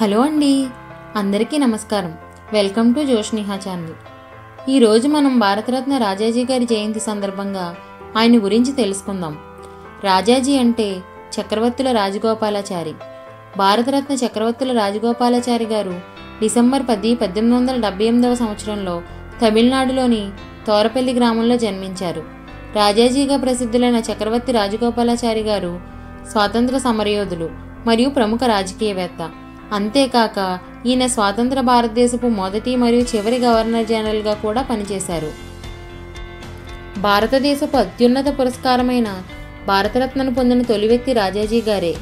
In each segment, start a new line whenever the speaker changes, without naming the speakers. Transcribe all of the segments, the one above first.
hello అండి అందరికీ నమస్కారం వెల్కమ్ టు జోష్నిహా ఛానల్ ఈరోజు మనం భారతరత్న రాజాజీ గారి జయంతి సందర్భంగా ఆయన గురించి తెలుసుకుందాం రాజాజీ అంటే చక్రవర్తుల రాజగోపాలాచారి భారతరత్న చక్రవర్తుల రాజగోపాలాచారి గారు డిసెంబర్ పది పద్దెనిమిది వందల డెబ్బై ఎనిమిదవ సంవత్సరంలో తమిళనాడులోని తోరపల్లి గ్రామంలో జన్మించారు రాజాజీగా ప్రసిద్ధులైన చక్రవర్తి రాజగోపాలాచారి గారు స్వాతంత్ర సమరయోధులు మరియు ప్రముఖ రాజకీయవేత్త అంతేకాక ఈయన స్వాతంత్ర భారతదేశపు మొదటి మరియు చివరి గవర్నర్ జనరల్గా కూడా పనిచేశారు భారతదేశపు అత్యున్నత పురస్కారమైన భారతరత్నను పొందిన తొలి వ్యక్తి రాజాజీ గారే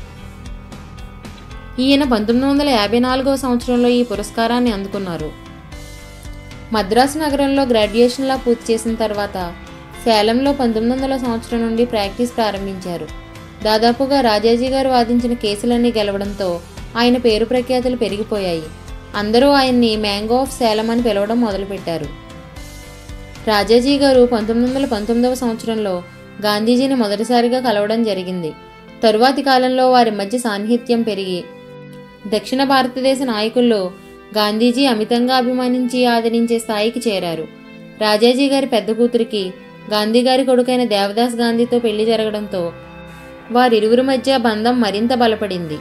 ఈయన పంతొమ్మిది వందల యాభై నాలుగవ సంవత్సరంలో ఈ పురస్కారాన్ని అందుకున్నారు మద్రాసు నగరంలో గ్రాడ్యుయేషన్లా పూర్తి చేసిన తర్వాత సేలంలో పంతొమ్మిది వందల సంవత్సరం నుండి ప్రాక్టీస్ ప్రారంభించారు దాదాపుగా రాజాజీ గారు వాదించిన కేసులన్నీ గెలవడంతో ఆయన పేరు ప్రఖ్యాతులు పెరిగిపోయాయి అందరూ ఆయన్ని మ్యాంగో ఆఫ్ సేలం అని పిలవడం మొదలుపెట్టారు రాజాజీ గారు పంతొమ్మిది వందల పంతొమ్మిదవ సంవత్సరంలో గాంధీజీని మొదటిసారిగా కలవడం జరిగింది తరువాతి కాలంలో వారి మధ్య సాన్నిహిత్యం పెరిగి దక్షిణ భారతదేశ నాయకుల్లో గాంధీజీ అమితంగా అభిమానించి ఆదరించే స్థాయికి చేరారు రాజాజీ గారి పెద్ద కూతురికి గాంధీ గారి కొడుకైన దేవదాస్ గాంధీతో పెళ్లి జరగడంతో వారిరువురి మధ్య బంధం మరింత బలపడింది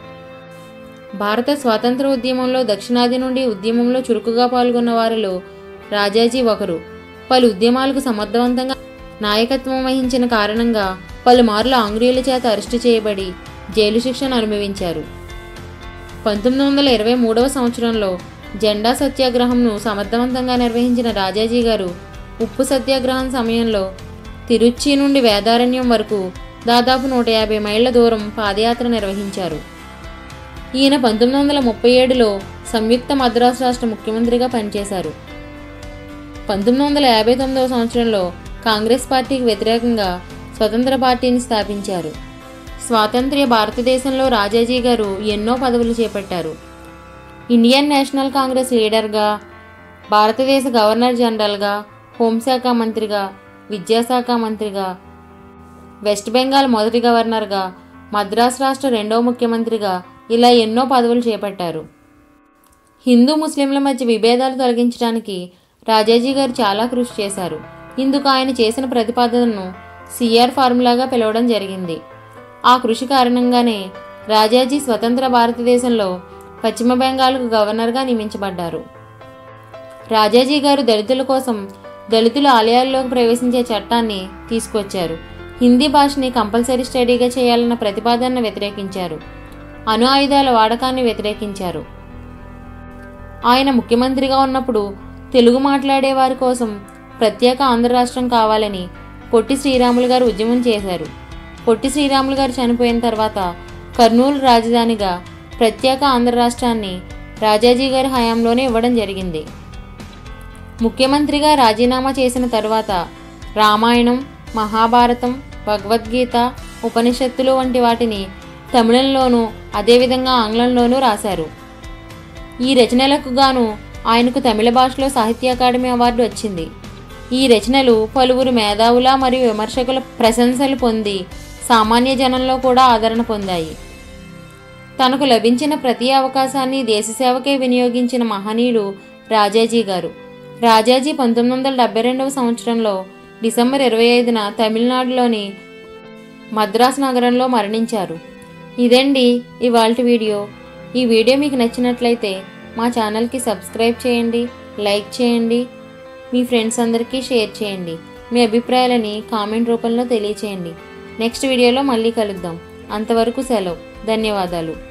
భారత స్వాతంత్ర ఉద్యమంలో దక్షిణాది నుండి ఉద్యమంలో చురుకుగా పాల్గొన్న వారిలో రాజాజీ ఒకరు పలు ఉద్యమాలకు సమర్థవంతంగా నాయకత్వం వహించిన కారణంగా పలుమార్లు ఆంగ్లేయుల చేత అరెస్టు చేయబడి జైలు శిక్షను అనుభవించారు పంతొమ్మిది వందల ఇరవై మూడవ సంవత్సరంలో జెండా సత్యాగ్రహంను సమర్థవంతంగా నిర్వహించిన రాజాజీ గారు ఉప్పు సత్యాగ్రహం సమయంలో తిరుచి నుండి వేదారణ్యం వరకు దాదాపు నూట యాభై మైళ్ళ దూరం పాదయాత్ర నిర్వహించారు ఈయన పంతొమ్మిది వందల ముప్పై ఏడులో సంయుక్త మద్రాసు రాష్ట్ర ముఖ్యమంత్రిగా పనిచేశారు పంతొమ్మిది వందల యాభై తొమ్మిదవ సంవత్సరంలో కాంగ్రెస్ పార్టీకి వ్యతిరేకంగా స్వతంత్ర పార్టీని స్థాపించారు స్వాతంత్ర్య భారతదేశంలో రాజాజీ గారు ఎన్నో పదవులు చేపట్టారు ఇండియన్ నేషనల్ కాంగ్రెస్ లీడర్గా భారతదేశ గవర్నర్ జనరల్గా హోంశాఖ మంత్రిగా విద్యాశాఖ మంత్రిగా వెస్ట్ బెంగాల్ మొదటి గవర్నర్గా మద్రాస్ రాష్ట్ర రెండవ ముఖ్యమంత్రిగా ఇలా ఎన్నో పదవులు చేపట్టారు హిందూ ముస్లింల మధ్య విభేదాలు తొలగించడానికి రాజాజీ గారు చాలా కృషి చేశారు ఇందుకు ఆయన చేసిన ప్రతిపాదనను సిఆర్ ఫార్ములాగా పిలవడం జరిగింది ఆ కృషి కారణంగానే రాజాజీ స్వతంత్ర భారతదేశంలో పశ్చిమ బెంగాల్కు గవర్నర్గా నియమించబడ్డారు రాజాజీ గారు దళితుల కోసం దళితుల ఆలయాల్లోకి ప్రవేశించే చట్టాన్ని తీసుకొచ్చారు హిందీ భాషని కంపల్సరీ స్టడీగా చేయాలన్న ప్రతిపాదనను వ్యతిరేకించారు అణు ఆయుధాల వాడకాన్ని వ్యతిరేకించారు ఆయన ముఖ్యమంత్రిగా ఉన్నప్పుడు తెలుగు మాట్లాడే వారి కోసం ప్రత్యేక ఆంధ్ర రాష్ట్రం కావాలని పొట్టి శ్రీరాములు గారు ఉద్యమం చేశారు పొట్టి శ్రీరాములు గారు చనిపోయిన తర్వాత కర్నూలు రాజధానిగా ప్రత్యేక ఆంధ్ర రాష్ట్రాన్ని రాజాజీ గారి హయాంలోనే ఇవ్వడం జరిగింది ముఖ్యమంత్రిగా రాజీనామా చేసిన తర్వాత రామాయణం మహాభారతం భగవద్గీత ఉపనిషత్తులు వంటి వాటిని తమిళంలోనూ అదేవిధంగా ఆంగ్లంలోనూ రాశారు ఈ రచనలకు గాను ఆయనకు తమిళ భాషలో సాహిత్య అకాడమీ అవార్డు వచ్చింది ఈ రచనలు పలువురు మేధావుల మరియు విమర్శకుల ప్రశంసలు పొంది సామాన్య జనంలో కూడా ఆదరణ పొందాయి తనకు లభించిన ప్రతి అవకాశాన్ని దేశసేవకే వినియోగించిన మహనీయుడు రాజాజీ గారు రాజాజీ పంతొమ్మిది వందల డెబ్బై రెండవ సంవత్సరంలో డిసెంబర్ ఇరవై ఐదున తమిళనాడులోని మద్రాస్ నగరంలో మరణించారు ఇదండి ఇవాళ వీడియో ఈ వీడియో మీకు నచ్చినట్లయితే మా ఛానల్కి సబ్స్క్రైబ్ చేయండి లైక్ చేయండి మీ ఫ్రెండ్స్ అందరికీ షేర్ చేయండి మీ అభిప్రాయాలని కామెంట్ రూపంలో తెలియచేయండి నెక్స్ట్ వీడియోలో మళ్ళీ కలుద్దాం అంతవరకు సెలవు ధన్యవాదాలు